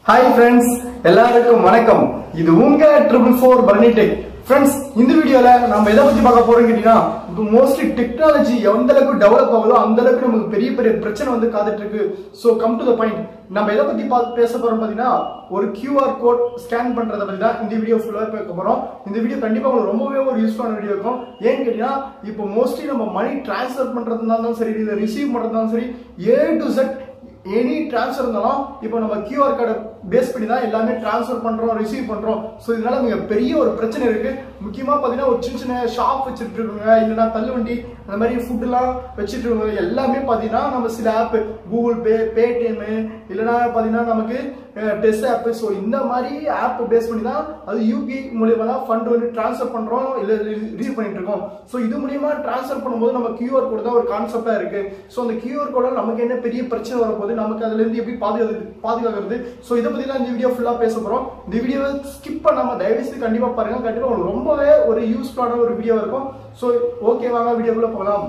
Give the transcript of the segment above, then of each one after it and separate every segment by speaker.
Speaker 1: hi friends எல்லாருக்கும் வணக்கம் இது உங்க ட்ரிபிள் ஃபோர் பர்னிடெக் ஃப்ரெண்ட்ஸ் இந்த வீடியோல நம்ம எதை பத்தி பார்க்க போறோம் கேட்டீங்கன்னா இப்போ மோஸ்ட்லி டெக்னாலஜி எந்த அளவுக்கு டெவலப் ஆகுதோ அந்த அளவுக்கு நமக்கு பெரிய பெரிய பிரச்சனை வந்து காத்துட்டு இருக்கு so come to the point நம்ம எதை பத்தி பா- பேச போறோம் பாத்தீங்கன்னா ஒரு QR கோட் ஸ்கேன் பண்றத பத்தி தான் இந்த வீடியோ ஃபுல்லா பார்க்க போறோம் இந்த வீடியோ கண்டிப்பா உங்களுக்கு ரொம்பவே ஒரு யூஸ்ஃபுல்லான வீடியோ இருக்கும் ஏன்னு கேட்டீங்கன்னா இப்போ மோஸ்ட்லி நம்ம மணி டிரான்ஸ்ஃபர் பண்றதா இருந்தாலும் சரி இதை ரிசீவ் பண்றதா இருந்தாலும் சரி A to Z any transfer இருந்தாலும் இப்போ நம்ம QR கார்டை பேஸ் பண்ணி தான் எல்லாமே டிரான்ஸ்ஃபர் பண்றோம் ரிசீவ் பண்றோம் ஸோ இதனால மிக பெரிய ஒரு பிரச்சனை இருக்கு முக்கியமா பாத்தீங்கன்னா ஒரு சின்ன சின்ன ஷாப் வச்சுட்டு இருக்கவங்க இல்லைன்னா தள்ளுவண்டி அந்த மாதிரி ஃபுட்டுலாம் வச்சுட்டு இருக்கவங்க எல்லாமே பாத்தீங்கன்னா நம்ம சில ஆப் கூகுள் பே பேடிஎம் இல்லைன்னா பாத்தீங்கன்னா நமக்கு டெஸ்ட் ஆப் ஸோ இந்த மாதிரி ஆப் பேஸ் பண்ணி தான் அது யூபிஐ மூலியமா தான் ஃபண்ட் வந்து ட்ரான்ஸ்ஃபர் பண்றோம் இல்லை ரிசீவ் பண்ணிட்டு இருக்கோம் ஸோ இது மூலியமா ட்ரான்ஸ்ஃபர் பண்ணும்போது நம்ம QR கோட் தான் ஒரு கான்செப்டா இருக்கு ஸோ அந்த QR கோட நமக்கு என்ன பெரிய பிரச்சனை வரப்போகுது நமக்கு அதுல இருந்து எப்படி பாதுகாக்கிறது பாதுகாக்கிறது ஸோ இதை பத்தி தான் இந்த வீடியோ ஃபுல்லா பேச போறோம் இந்த வீடியோவை ஸ்கிப் பண்ணாம தயவு செய்து கண்டிப்பா பாருங்க கண்டிப்பா உங்களுக்கு ரொம்பவே ஒரு யூஸ்ஃபுல்லான ஒரு வீடியோ இருக்கும் ஸோ ஓகே வாங்க வீடியோக்குள்ள போகலாம்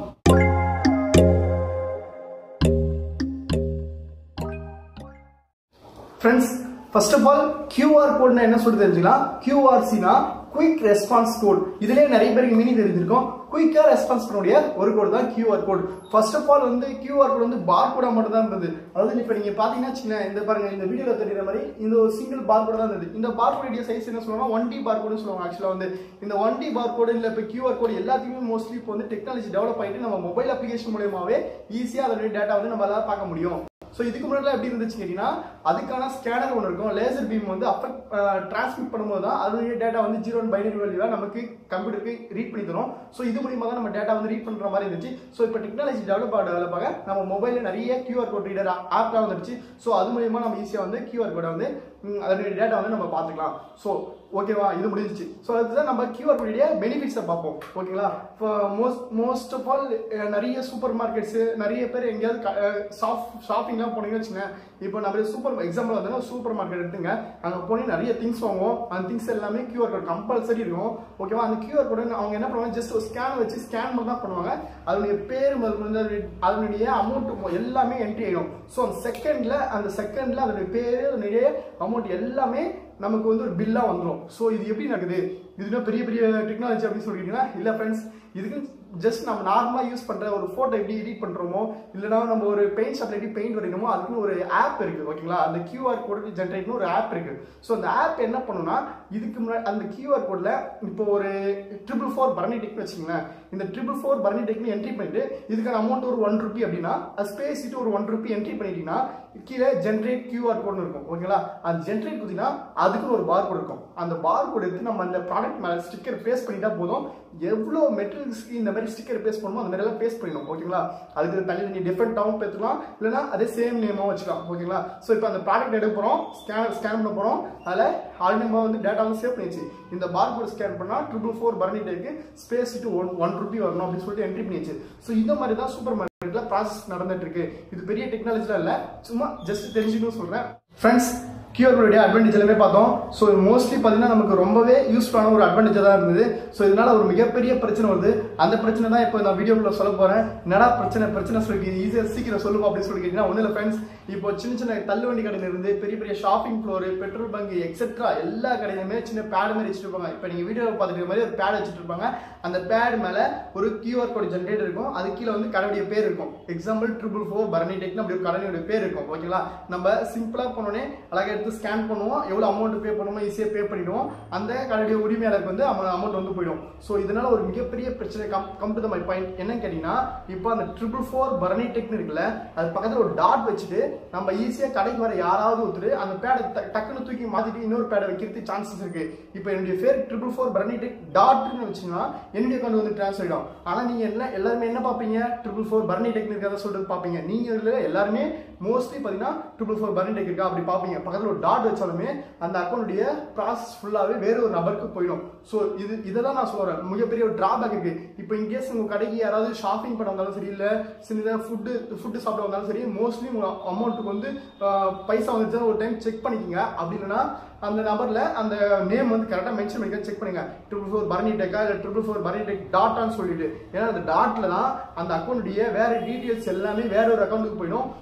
Speaker 1: friends first of all QR கோட்னா என்ன சொல்லி தெரிஞ்சுக்கலாம் கியூஆர்சினா குயிக் ரெஸ்பான்ஸ் கோட் இதுலயே நிறைய பேருக்கு மீனிங் தெரிஞ்சிருக்கும் குயிக்கா ரெஸ்பான்ஸ் பண்ணக்கூடிய ஒரு கோட் தான் QR code first of all வந்து கியூஆர் கோட் வந்து பார் கோடா மட்டும் தான் இருந்தது அதாவது இப்போ நீங்க பாத்தீங்கன்னா சின்ன இந்த பாருங்க இந்த வீடியோல தெரியுற மாதிரி இந்த ஒரு சிங்கிள் பார் கோட் தான் இருந்தது இந்த பார் கோடைய சைஸ் என்ன சொல்லுவாங்க ஒன் டி பார் கோட்னு சொல்லுவாங்க ஆக்சுவலா வந்து இந்த ஒன் டி பார் கோடு இல்ல இப்போ கியூஆர் கோட் எல்லாத்தையுமே மோஸ்ட்லி இப்போ வந்து டெக்னாலஜி டெவலப் ஆயிட்டு நம்ம மொபைல் அப்ளிகேஷன் மூலியமாவே ஈஸியா அதோட டேட்டா வந்து நம்மளால பார்க்க முடியும் ஸோ இதுக்கு முன்னாடி எப்படி இருந்துச்சு கேட்டீங்கன்னா அதுக்கான ஸ்கேனர் ஒன்று இருக்கும் லேசர் பீம் வந்து அஃபெக்ட் டிரான்ஸ்மிட் பண்ணும்போது தான் அதோடைய டேட்டா வந்து ஜீரோ ஒன் பைனரி வேல்யூ நமக்கு கம்ப்யூட்டருக்கு ரீட் பண்ணி தரும் ஸோ இது மூலியமா தான் நம்ம டேட்டா வந்து ரீட் பண்ற மாதிரி இருந்துச்சு ஸோ இப்போ டெக்னாலஜி டெவலப் ஆக டெவலப் ஆக நம்ம மொபைலில் நிறைய கியூஆர் கோட் ரீடர் ஆப்லாம் வந்துருச்சு ஸோ அது மூலியமா நம்ம ஈஸியாக வந்து கியூஆர் கோடை வந்து ம், அதோடைய டேட்டா வந்து நம்ம பார்த்துக்கலாம் ஸோ ஓகேவா இது முடிஞ்சிச்சு ஸோ அதுதான் நம்ம கியூஆர் கோடைய பெனிஃபிட்ஸை பார்ப்போம் ஓகேங்களா இப்போ மோஸ்ட் மோஸ்ட் ஆஃப் ஆல் நிறைய சூப்பர் மார்க்கெட்ஸ் நிறைய பேர் எங்கேயாவது ஷாப் ஷாப்பிங்லாம் போனீங்கன்னு வச்சுங்க இப்போ நம்ம சூப்பர் எக்ஸாம்பிள் வந்து சூப்பர் மார்க்கெட் எடுத்துங்க அங்கே போனீங்க நிறைய திங்ஸ் வாங்குவோம் அந்த திங்ஸ் எல்லாமே கியூஆர் கோட் கம்பல்சரி இருக்கும் ஓகேவா அந்த கியூஆர் கோட் அவங்க என்ன பண்ணுவாங்க ஜஸ்ட் ஒரு ஸ்கேன் வச்சு ஸ்கேன் மட்டும் தான் பண்ணுவாங்க அதனுடைய பேர் முதல்ல வந்து அதனுடைய- அதனுடைய அமௌண்ட் எல்லாமே என்ட்ரி ஆயிடும் ஸோ அந்த செகண்ட்ல அந்த செகண்ட்ல அதனுடைய பேர் அதனுடைய அமௌண்ட் எல்லாமே நமக்கு வந்து ஒரு பில்லா வந்துடும் ஸோ இது எப்படி நடக்குது இதுனா பெரிய பெரிய டெக்னாலஜி அப்படின்னு சொல்லிட்டீங்கன்னா இல்லை ஃப்ரெண்ட்ஸ் இதுக்கு ஜஸ்ட் நம்ம நார்மலாக யூஸ் பண்ணுற ஒரு ஃபோட்டோ எப்படி எடிட் பண்ணுறோமோ இல்லைனா நம்ம ஒரு பெயிண்ட் ஷாப்ல எப்படி பெயிண்ட் வரையணுமோ அதுக்குன்னு ஒரு ஆப் இருக்குது ஓகேங்களா அந்த கியூஆர் கோடு ஜென்ரேட்னு ஒரு ஆப் இருக்குது ஸோ அந்த ஆப் என்ன பண்ணுன்னா இதுக்கு முன்னாடி அந்த கியூஆர் கோடில் இப்போ ஒரு ட்ரிபிள் ஃபோர் பர்னிடெக்னு வச்சுங்களேன் இந்த ட்ரிபிள் ஃபோர் பர்னிடெக்னு என்ட்ரி பண்ணிட்டு இதுக்கான அமௌண்ட் ஒரு ஒன் ருபி அப்படின்னா அது ஸ்பேஸ் இட்டு ஒரு ஒன் ருபி என்ட்ரி பண்ணிட்டீங்கன்னா கீழே ஜென்ரேட் கியூஆர் கோட்னு இருக்கும் ஓகேங்களா அந்த ஜென்ரேட் பார்த்தீங்கன்னா அதுக்குன்னு ஒரு பார் கோட் இருக்கும் அந்த பார் கோட் எடுத்து நம்ம அந்த ப்ராடக்ட் மேலே ஸ்டிக்கர் பேஸ்ட் பண்ணிட்டா போதும் எவ்வளோ மெட்டீரியல்ஸ்க்கு இந்த மாதிரி ஸ்டிக்கர் பேஸ்ட் பண்ணுமோ அந்த மாதிரி எல்லாம் பேஸ்ட் பண்ணிடும் ஓகேங்களா அதுக்கு தனி தனி டிஃப்ரெண்ட்டாகவும் பேத்துக்கலாம் இல்லைன்னா அதே சேம் நேமாகவும் வச்சுக்கலாம் ஓகேங்களா ஸோ இப்போ அந்த ப்ராடக்ட் எடுக்க போகிறோம் ஸ்கேனர் ஸ்கேன் பண்ண போகிறோம் அதில் ஆல்ரெடி நம்ம வந்து டேட்டா வந்து சேவ் பண்ணிச்சு இந்த பார் கோட் ஸ்கேன் பண்ணால் ட்ரிபிள் ஃபோர் பர்னிட்டேக்கு space two one one rupee வரணும் அப்படின்னு சொல்லிட்டு என்ட்ரி பண்ணிச்சு ஸோ இந்த மாதிரி தான் சூப்பர் மார்க்கெட்ல ப்ராசஸ் நடந்துட்டு இருக்கு இது பெரிய டெக்னாலஜிலாம் இல்லை சும்மா ஜஸ்ட் தெரிஞ்சுக்கணும் சொல்றேன் ஃப்ரெண்ட்ஸ் கியூஆர் கோடைய அட்வான்டேஜ் எல்லாமே பார்த்தோம் ஸோ மோஸ்ட்லி பார்த்தீங்கன்னா நமக்கு ரொம்பவே யூஸ்ஃபுல்லான ஒரு அட்வான்டேஜ் தான் இருந்தது ஸோ இதனால ஒரு மிகப்பெரிய பிரச்சனை வருது அந்த பிரச்சனை தான் இப்போ நான் வீடியோக்குள்ள சொல்ல போறேன் என்னடா பிரச்சனை பிரச்சனை சொல்லி ஈஸியாக சீக்கிரம் சொல்லுவோம் அப்படின்னு சொல்லி கேட்டீங்கன்னா ஒன்றும் இல்லை ஃப்ரெண்ட்ஸ் இப்போ சின்ன சின்ன தள்ளுவண்டி கடையில இருந்து பெரிய பெரிய shopping floor petrol bunk etcetera எல்லா கடையிலுமே சின்ன பேட் மாதிரி வச்சுட்டு இருப்பாங்க இப்போ நீங்க வீடியோ பார்த்துட்டு மாதிரி ஒரு பேட் வச்சுட்டு இருப்பாங்க அந்த பேட் மேல ஒரு கியூஆர் கோட் ஜென்ரேட் இருக்கும் அது கீழே வந்து கடையுடைய பேர் இருக்கும் எக்ஸாம்பிள் ட்ரிபிள் ஃபோர் பரணி டெக்னு அப்படி ஒரு கடையுடைய பேர் இருக்கும் ஓகேங்களா நம்ம சிம்பிளா போனோடனே அழகா எடுத்து ஸ்கேன் பண்ணுவோம் எவ்வளவு அமௌண்ட் பே பண்ணுமோ ஈஸியாக பே பண்ணிடுவோம் அந்த கடையுடைய உரிமையாளருக்கு வந்து அமௌண்ட் வந்து போயிடும் ஸோ இதனால ஒரு மிகப்பெரிய பிரச்சனை come come to my point என்னன்னு கேட்டீங்கன்னா இப்போ அந்த ட்ரிபிள் ஃபோர் பரணி டெக்னு இருக்குல்ல அது பக்கத்துல ஒரு டாட் வச்சுட்டு நம்ம ஈஸியாக கடைக்கு வர யாராவது ஒருத்தர் அந்த பேடை டக்குன்னு தூக்கி மாத்திட்டு இன்னொரு பேடை வைக்கிறதுக்கு சான்சஸ் இருக்கு இப்போ என்னுடைய பேர் ட்ரிபிள் ஃபோர் பரணி டெக் டாட்னு வச்சுங்கன்னா என்னுடைய அக்கௌண்ட் வந்து ட்ரான்ஸ்ஃபர் ஆகிடும் ஆனால் நீங்க என்ன எல்லாருமே என்ன பார்ப்பீங்க ட்ரிபிள் ஃபோர் பரணி டெக் இருக்கிறத சொல்லிட்டு பார்ப்பீங்க நீங்க இதுல எல்லாருமே மோஸ்ட்லி பார்த்தீங்கன்னா ட்ரிபிள் ஃபோர் பரணி டெக் இருக்கா அப்படி பார்ப்பீங்க பக்கத்தில் ஒரு டாட் வச்சாலுமே அந்த அக்கௌண்ட்டுடைய ப்ராசஸ் ஃபுல்லாகவே வேற ஒரு நபருக்கு போயிடும் ஸோ இது இதை தான் நான் சொல்றேன் மிகப்பெரிய ஒரு டிராபேக் இருக்கு இப்போ இன்கேஸ் உங்க கடைக்கு யாராவது ஷாப்பிங் பண்ண வந்தாலும் சரி இல்லை சின்னதாக ஃபுட்டு ஃபுட்டு சாப்பிட வந்தாலும் சரி மோஸ்ட்லி உங்க அமௌண்ட்டுக்கு வந்து ஆஹ், பைசா வந்துச்சுன்னா ஒரு டைம் செக் பண்ணிக்கோங்க அப்படி இல்லைன்னா அந்த நபர்ல அந்த நேம் வந்து கரெக்டாக மென்ஷன் பண்ணிக்க செக் பண்ணுங்க ட்ரிபிள் ஃபோர் பரணி டெக்கா இல்லை ட்ரிபிள் ஃபோர் பரணி டெக் டாட்டான்னு சொல்லிட்டு ஏன்னா அந்த டாட்ல தான் அந்த அக்கௌண்ட்டுடைய வேற டீட்டெயில்ஸ் எல்லாமே வேற ஒரு அக்கௌண்ட்டுக்கு போயிடும் ஸோ நம்ம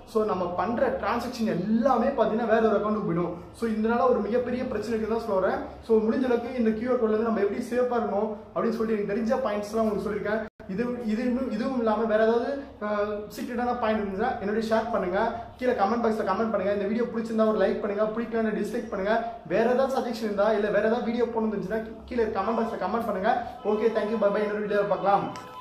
Speaker 1: நம்ம பண்ற டிரான்சாக்ஷன் எல்லாமே பார்த்தீங்கன்னா வேற ஒரு அக்கௌண்ட்டுக்கு போயிடும் ஸோ இதனால ஒரு மிகப்பெரிய பிரச்சனை இருக்குன்னு தான் சொல்ல வரேன் ஸோ முடிஞ்ச அளவுக்கு இந்த கியூஆர் கோட்ல இருந்து நம்ம எப்படி சேஃபாக இருக்கணும் அப்படின்னு சொல்லிட்டு எனக்கு தெரிஞ்ச பாயிண்ட்ஸ்லாம் உங்களுக்கு சொல்லியிருக்கேன் இது இது இன்னும் இதுவும் இல்லாமல் வேற ஏதாவது சீக்ரெட்டான பாயிண்ட் இருந்துச்சுன்னா என்னுடைய ஷேர் பண்ணுங்க கீழே கமெண்ட் பாக்ஸில் கமெண்ட் பண்ணுங்க இந்த வீடியோ பிடிச்சிருந்தா ஒரு லைக் பண்ணுங்க பிடிக்கலன்னு டிஸ்லைக் பண்ணுங்க வேற ஏதாவது சஜஷன் இருந்தா இல்லை வேற ஏதாவது வீடியோ போகணுன்னு இருந்துச்சுன்னா கீழே கமெண்ட் பாக்ஸில் கமெண்ட் பண்ணுங்க ஓகே தேங்க்யூ பை பை இன்னொரு வீடியோ பார்க்கலாம்